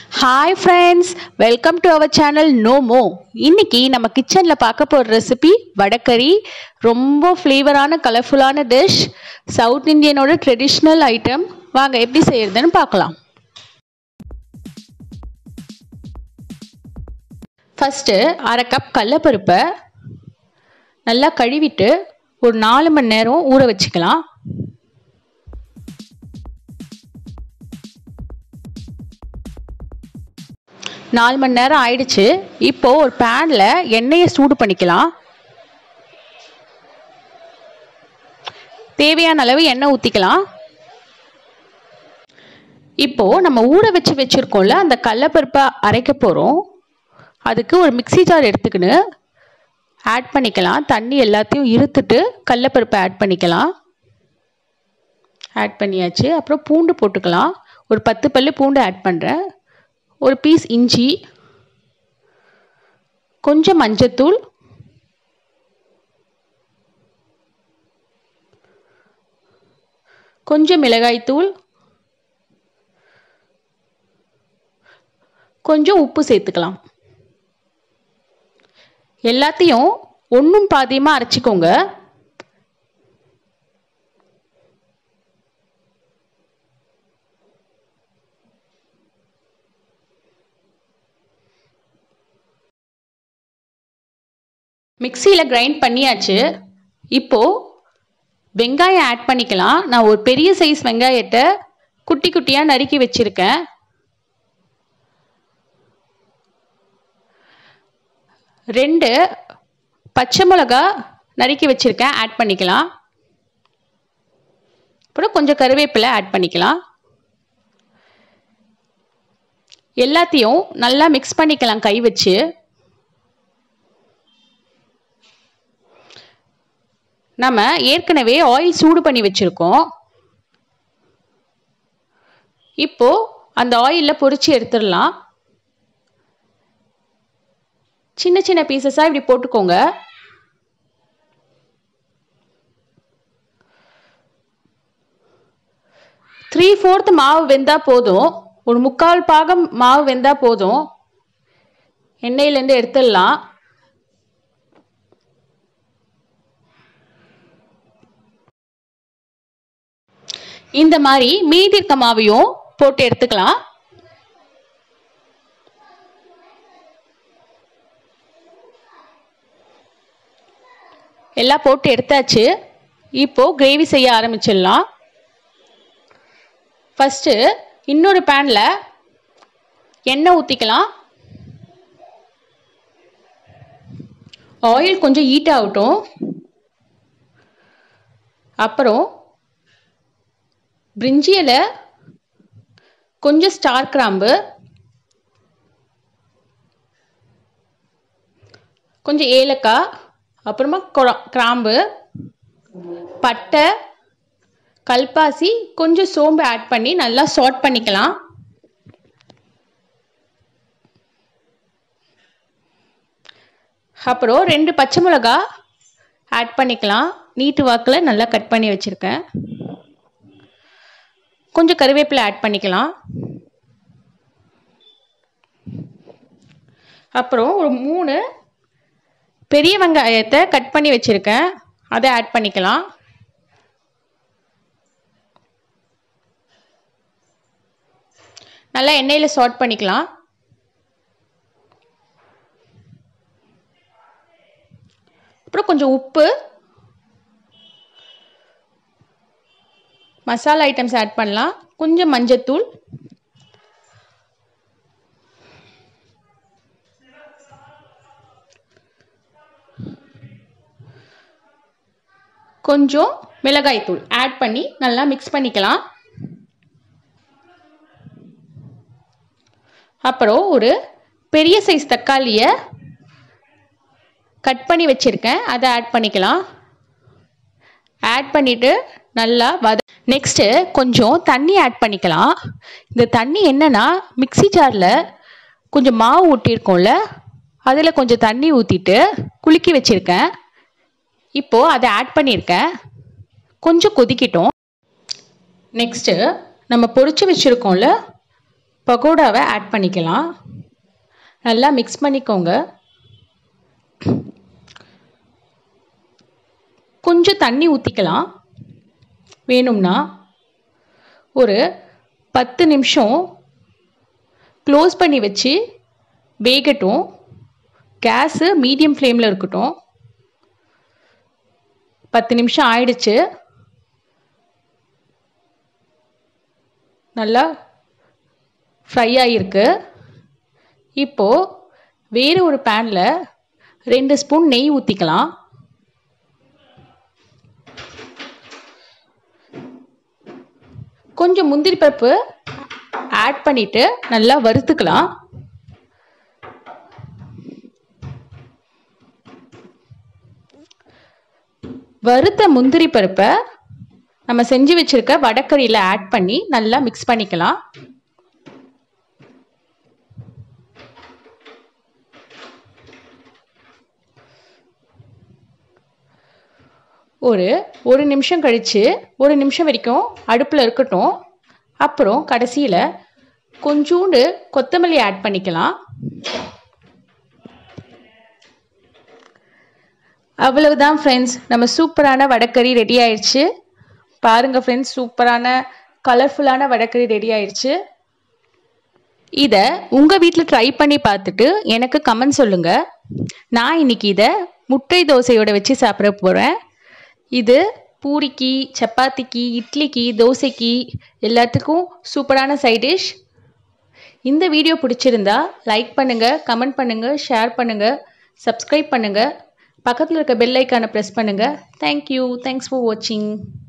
hi friends welcome to our channel நோமோ இன்னைக்கு நம்ம கிச்சனில் பார்க்க போகிற ரெசிபி வடக்கறி ரொம்ப ஃப்ளேவரான கலர்ஃபுல்லான டிஷ் சவுத் இந்தியனோட ட்ரெடிஷ்னல் ஐட்டம் வாங்க எப்படி செய்யறதுன்னு பார்க்கலாம் ஃபஸ்ட்டு அரை கப் கடலப்பருப்பை நல்லா கழுவிட்டு ஒரு நாலு மணி நேரம் ஊற வச்சுக்கலாம் நாலு மணி நேரம் ஆயிடுச்சு இப்போ ஒரு பேனில் எண்ணெயை சூடு பண்ணிக்கலாம் தேவையான அளவு எண்ணெய் ஊற்றிக்கலாம் இப்போ நம்ம ஊற வச்சு வச்சுருக்கோம்ல அந்த கடலப்பருப்பை அரைக்க போகிறோம் அதுக்கு ஒரு மிக்சி ஜார் எடுத்துக்கின்னு ஆட் பண்ணிக்கலாம் தண்ணி எல்லாத்தையும் இருத்துட்டு கடலப்பருப்பை ஆட் பண்ணிக்கலாம் ஆட் பண்ணியாச்சு அப்புறம் பூண்டு போட்டுக்கலாம் ஒரு பத்து பல்லு பூண்டு ஆட் பண்ணுறேன் ஒரு பீஸ் இஞ்சி கொஞ்சம் மஞ்சத்தூள் கொஞ்சம் மிளகாய்த்தூள் கொஞ்சம் உப்பு சேர்த்துக்கலாம் எல்லாத்தையும் ஒன்றும் பாதியமாக அரைச்சிக்கோங்க மிக்சியில் கிரைண்ட் பண்ணியாச்சு இப்போது வெங்காயம் ஆட் பண்ணிக்கலாம் நான் ஒரு பெரிய சைஸ் வெங்காயத்தை குட்டி குட்டியாக நறுக்கி வச்சுருக்கேன் ரெண்டு பச்சை மிளகா நறுக்கி வச்சுருக்கேன் ஆட் பண்ணிக்கலாம் அப்புறம் கொஞ்சம் கருவேப்பிலை ஆட் பண்ணிக்கலாம் எல்லாத்தையும் நல்லா மிக்ஸ் பண்ணிக்கலாம் கை வச்சு நம்ம ஏற்கனவே ஆயில் சூடு பண்ணி வச்சுருக்கோம் இப்போ அந்த ஆயிலில் பொரிச்சு எடுத்துடலாம் சின்ன சின்ன பீசஸாக இப்படி போட்டுக்கோங்க த்ரீ ஃபோர்த் மாவு வெந்தால் போதும் ஒரு முக்கால் பாகம் மாவு வெந்தால் போதும் எண்ணெயிலேருந்து எடுத்துடலாம் இந்த மாதிரி மீதி இருக்க மாவையும் போட்டு எடுத்துக்கலாம் எல்லாம் போட்டு எடுத்தாச்சு இப்போ கிரேவி செய்ய ஆரம்பிச்சிடலாம் ஃபஸ்ட்டு இன்னொரு பேனில் எண்ணெய் ஊற்றிக்கலாம் ஆயில் கொஞ்சம் ஹீட் ஆகட்டும் அப்புறம் பிரிஞ்சி இலை கொஞ்சம் ஸ்டார் கிராம்பு கொஞ்சம் ஏலக்காய் அப்புறமா கிராம்பு பட்டை கல்பாசி கொஞ்சம் சோம்பு ஆட் பண்ணி நல்லா சாட் பண்ணிக்கலாம் அப்புறம் ரெண்டு பச்சை மிளகா ஆட் பண்ணிக்கலாம் நீட்டு வாக்கில் நல்லா கட் பண்ணி வச்சுருக்கேன் கொஞ்சம் கருவேப்பிலை ஆட் பண்ணிக்கலாம் அப்புறம் ஒரு மூணு பெரிய வெங்காயத்தை கட் பண்ணி வச்சுருக்கேன் அதை ஆட் பண்ணிக்கலாம் நல்லா எண்ணெயில் சாட் பண்ணிக்கலாம் அப்புறம் கொஞ்சம் உப்பு மசாலா ஐட்டம்ஸ் ஆட் பண்ணலாம் கொஞ்சம் மஞ்சத்தூள் கொஞ்சம் மிளகாய்த்தூள் ஆட் பண்ணி நல்லா மிக்ஸ் பண்ணிக்கலாம் அப்புறம் ஒரு பெரிய சைஸ் தக்காளியை கட் பண்ணி வச்சுருக்கேன் அதை ஆட் பண்ணிக்கலாம் ஆட் பண்ணிவிட்டு நல்லா வத நெக்ஸ்ட்டு கொஞ்சம் தண்ணி ஆட் பண்ணிக்கலாம் இந்த தண்ணி என்னென்னா மிக்சி ஜாரில் கொஞ்சம் மாவு ஊட்டியிருக்கோம்ல அதில் கொஞ்சம் தண்ணி ஊற்றிட்டு குலுக்கி வச்சுருக்கேன் இப்போது அதை ஆட் பண்ணியிருக்கேன் கொஞ்சம் கொதிக்கிட்டோம் நெக்ஸ்ட்டு நம்ம பொரிச்சு வச்சுருக்கோம்ல பகோடாவை ஆட் பண்ணிக்கலாம் நல்லா மிக்ஸ் பண்ணிக்கோங்க கொஞ்சம் தண்ணி ஊற்றிக்கலாம் வேணும்னா ஒரு பத்து நிமிஷம் க்ளோஸ் பண்ணி வச்சு வேகட்டும் கேஸு மீடியம் ஃப்ளேமில் இருக்கட்டும் பத்து நிமிஷம் ஆயிடுச்சு நல்லா ஃப்ரை ஆகிருக்கு இப்போது வேறு ஒரு பேனில் ரெண்டு ஸ்பூன் நெய் ஊற்றிக்கலாம் கொஞ்சம் முந்திரி பருப்பு ஆட் பண்ணிவிட்டு நல்லா வறுத்துக்கலாம் வறுத்த முந்திரி பருப்பை நம்ம செஞ்சு வச்சுருக்க வடக்கறியில் ஆட் பண்ணி நல்லா மிக்ஸ் பண்ணிக்கலாம் ஒரு ஒரு நிமிஷம் கழித்து ஒரு நிமிஷம் வரைக்கும் அடுப்பில் இருக்கட்டும் அப்புறம் கடைசியில் கொஞ்சோண்டு கொத்தமல்லி ஆட் பண்ணிக்கலாம் அவ்வளவுதான் ஃப்ரெண்ட்ஸ் நம்ம சூப்பரான வடக்கறி ரெடி ஆயிடுச்சு பாருங்கள் ஃப்ரெண்ட்ஸ் சூப்பரான கலர்ஃபுல்லான வடக்கறி ரெடி ஆயிடுச்சு இதை உங்கள் வீட்டில் ட்ரை பண்ணி பார்த்துட்டு எனக்கு கமெண்ட் சொல்லுங்கள் நான் இன்னைக்கு இதை முட்டை தோசையோட வச்சு சாப்பிட போகிறேன் இது பூரிக்கு சப்பாத்திக்கு இட்லிக்கு தோசைக்கு எல்லாத்துக்கும் சூப்பரான சைட் டிஷ் இந்த வீடியோ பிடிச்சிருந்தா லைக் பண்ணுங்கள் கமெண்ட் பண்ணுங்கள் ஷேர் பண்ணுங்கள் சப்ஸ்கிரைப் பண்ணுங்கள் பக்கத்தில் இருக்க பெல் ஐக்கானை ப்ரெஸ் பண்ணுங்கள் தேங்க்யூ தேங்க்ஸ் ஃபார் வாட்சிங்